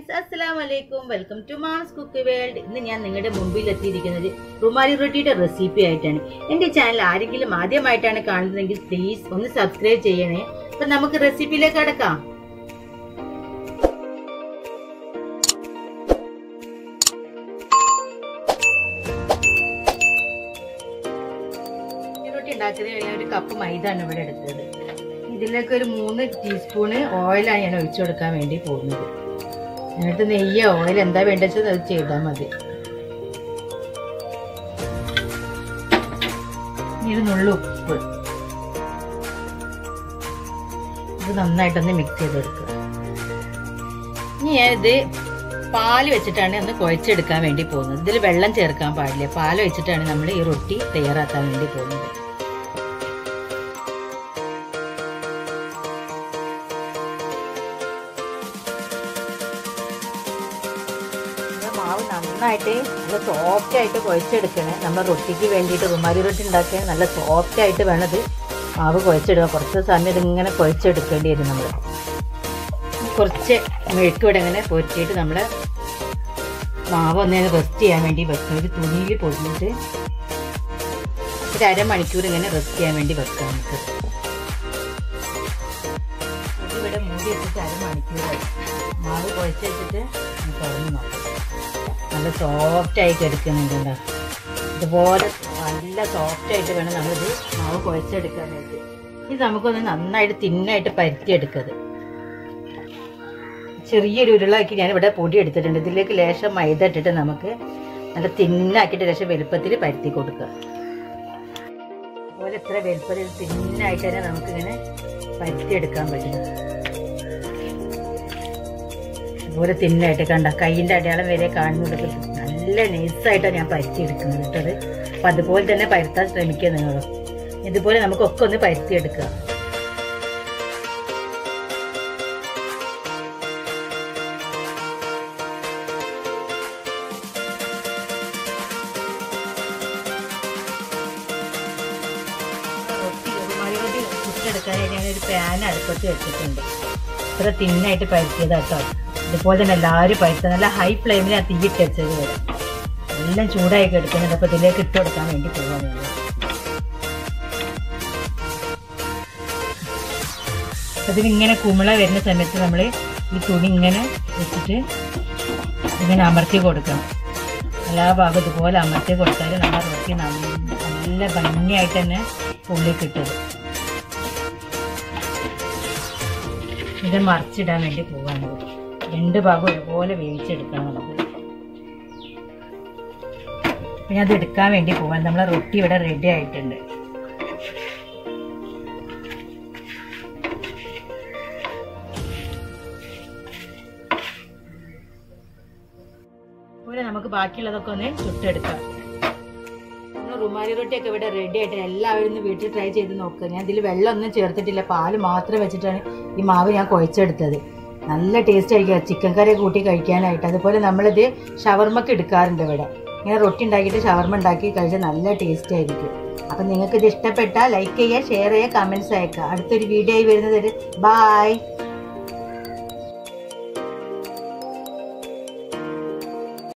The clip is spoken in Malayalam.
ഫ്രണ്ട്സ് അസ്സലാം വലൈക്കും welcome to mom's cook world ഇന്ന് ഞാൻ നിങ്ങളുടെ മുമ്പിൽ എത്തിയിരിക്കുന്നത് റുമാലി റൊട്ടിയുടെ റെസിപ്പി ആയിട്ടാണ് എന്റെ ചാനൽ ആരെങ്കിലും ആദ്യമായിട്ടാണ് കാണുന്നതെങ്കിൽ പ്ലീസ് ഒന്ന് സബ്സ്ക്രൈബ് ചെയ്യണേ അപ്പൊ നമുക്ക് റെസിപ്പിയിലേക്ക് കടക്കാം റൊട്ടി ഉണ്ടാക്കുന്നതിന് ഞാൻ ഒരു കപ്പ് മൈദ ആണ് ഇവിടെ എടുത്തത് ഇതിലേക്ക് ഒരു മൂന്ന് ടീസ്പൂണ് ഓയിലാണ് ഞാൻ ഒഴിച്ചു കൊടുക്കാൻ വേണ്ടി പോകുന്നത് എന്നിട്ട് നെയ്യോ ഓയിൽ എന്താ വേണ്ടത് അത് ചെയ്താൽ മതി ഇനി ഒരു നുള്ളു ഉപ്പ് ഇത് നന്നായിട്ടൊന്ന് മിക്സ് ചെയ്തെടുക്കുക ഇനി ഞാനിത് പാല് വെച്ചിട്ടാണ് ഒന്ന് കുഴച്ചെടുക്കാൻ വേണ്ടി പോകുന്നത് ഇതിൽ വെള്ളം ചേർക്കാൻ പാടില്ല പാല് വെച്ചിട്ടാണ് നമ്മൾ ഈ റൊട്ടി തയ്യാറാക്കാൻ വേണ്ടി പോകുന്നത് മാവ് നന്നായിട്ട് നല്ല സോഫ്റ്റ് ആയിട്ട് കുഴച്ചെടുക്കണേ നമ്മൾ റൊട്ടിക്ക് വേണ്ടിയിട്ട് റുമാരി റൊട്ടി ഉണ്ടാക്കാൻ നല്ല സോഫ്റ്റ് ആയിട്ട് വേണത് മാവ് കുഴച്ചെടുക്കുക കുറച്ച് സമയം ഇതിങ്ങനെ കുഴച്ചെടുക്കേണ്ടി വരും നമ്മൾ കുറച്ച് മെഴുക്ക് ഇവിടെ ഇങ്ങനെ പൊരിച്ചിട്ട് നമ്മൾ മാവ് ഒന്ന് റെസ്റ്റ് ചെയ്യാൻ വേണ്ടി വെക്കും ഒരു തുണിയിൽ പൊതിഞ്ഞിട്ട് ഒരു അരമണിക്കൂർ ഇങ്ങനെ റെസ്റ്റ് ചെയ്യാൻ വേണ്ടി വെക്കാം നമുക്ക് ഇവിടെ മൂടി വെച്ചിട്ട് അരമണിക്കൂർ മാവ് കുഴച്ച് വെച്ചിട്ട് തുറന്ന് നോക്കാം നല്ല സോഫ്റ്റ് ആയി കിടക്കുന്നുണ്ടല്ലോ ഇതുപോലെ നല്ല സോഫ്റ്റ് ആയിട്ട് വേണം നമ്മളിത് മാവ് കുഴച്ചെടുക്കാനായിട്ട് ഇത് നമുക്കൊന്ന് നന്നായിട്ട് തിന്നായിട്ട് പരത്തിയെടുക്കത് ചെറിയൊരു ഉരുളാക്കി ഞാൻ ഇവിടെ പൊടി എടുത്തിട്ടുണ്ട് ഇതിലേക്ക് ലേശം മൈദ ഇട്ടിട്ട് നമുക്ക് നല്ല തിന്നാക്കിയിട്ട് ലേശം വലുപ്പത്തിൽ പരത്തി കൊടുക്കുക അതുപോലെ ഇത്ര വലുപ്പത്തിൽ തിന്നായിട്ട് തന്നെ നമുക്കിങ്ങനെ പരത്തിയെടുക്കാൻ പറ്റും അതുപോലെ തിന്നായിട്ട് കണ്ട കൈയിൻ്റെ അടയാളം വരെ കാണുന്നുണ്ട് നല്ല നൈസായിട്ടാണ് ഞാൻ പരത്തി എടുക്കുന്നത് കേട്ടത് അപ്പം അതുപോലെ തന്നെ പരത്താൻ ശ്രമിക്കുക നിങ്ങൾ ഇതുപോലെ നമുക്കൊക്കെ ഒന്ന് പരത്തിയെടുക്കുക റൊട്ടി ഉറുമാലി റൊട്ടി ചുട്ടെടുക്കാനായിട്ട് ഞാൻ ഒരു പാൻ അടുപ്പത്ത് വെച്ചിട്ടുണ്ട് ഇത്ര തിന്നായിട്ട് പരത്തിയതാട്ടോ ഇതുപോലെ തന്നെ എല്ലാവരും പരത്തുക നല്ല ഹൈ ഫ്ലെയിമിൽ ആ തീയിട്ട് വെച്ചത് വരെ എല്ലാം ചൂടായി എടുക്കുന്നുണ്ട് അപ്പോൾ ഇതിലേക്ക് ഇട്ട് കൊടുക്കാൻ വേണ്ടി പോകാൻ അതിലിങ്ങനെ കുമിള വരുന്ന സമയത്ത് നമ്മൾ ഈ തുണി ഇങ്ങനെ വെച്ചിട്ട് ഇങ്ങനെ അമർത്തി കൊടുക്കണം എല്ലാ ഭാഗം ഇതുപോലെ അമർത്തി കൊടുത്താൽ നമ്മുടെ റൊട്ടി നല്ല ഭംഗിയായിട്ട് തന്നെ ഉള്ളിൽ കിട്ടും ഇത് മറിച്ചിടാൻ വേണ്ടി പോവാണ് രണ്ട് ഭാഗം ഒരുപോലെ വേവിച്ചെടുക്കണം നമുക്ക് പിന്നെ അത് എടുക്കാൻ വേണ്ടി പോവാൻ നമ്മളെ റൊട്ടി ഇവിടെ റെഡി ആയിട്ടുണ്ട് അതുപോലെ നമുക്ക് ബാക്കിയുള്ളതൊക്കെ ഒന്ന് ചുട്ടെടുക്കാം റുമാലി റൊട്ടിയൊക്കെ ഇവിടെ റെഡി ആയിട്ട് എല്ലാവരും ഒന്ന് വീട്ടിൽ ട്രൈ ചെയ്ത് നോക്കുക ഞാൻ ഇതിൽ വെള്ളം ഒന്നും ചേർത്തിട്ടില്ല പാല് മാത്രം വെച്ചിട്ടാണ് ഈ മാവ് ഞാൻ കുഴച്ചെടുത്തത് നല്ല ടേസ്റ്റ് ആയിരിക്കും ചിക്കൻ കറി കൂട്ടി കഴിക്കാനായിട്ട് അതുപോലെ നമ്മളിത് ഷവർമ്മക്ക് എടുക്കാറുണ്ട് ഇവിടെ ഇങ്ങനെ റൊട്ടി ഉണ്ടാക്കിയിട്ട് ഷവർമ്മ ഉണ്ടാക്കി കഴിച്ചാൽ നല്ല ടേസ്റ്റ് ആയിരിക്കും അപ്പം നിങ്ങൾക്ക് ഇത് ഇഷ്ടപ്പെട്ടാൽ ലൈക്ക് ചെയ്യുക ഷെയർ ചെയ്യുക കമൻറ്റ്സ് അയക്കുക അടുത്തൊരു വീഡിയോ ആയി വരുന്നത് ബായ്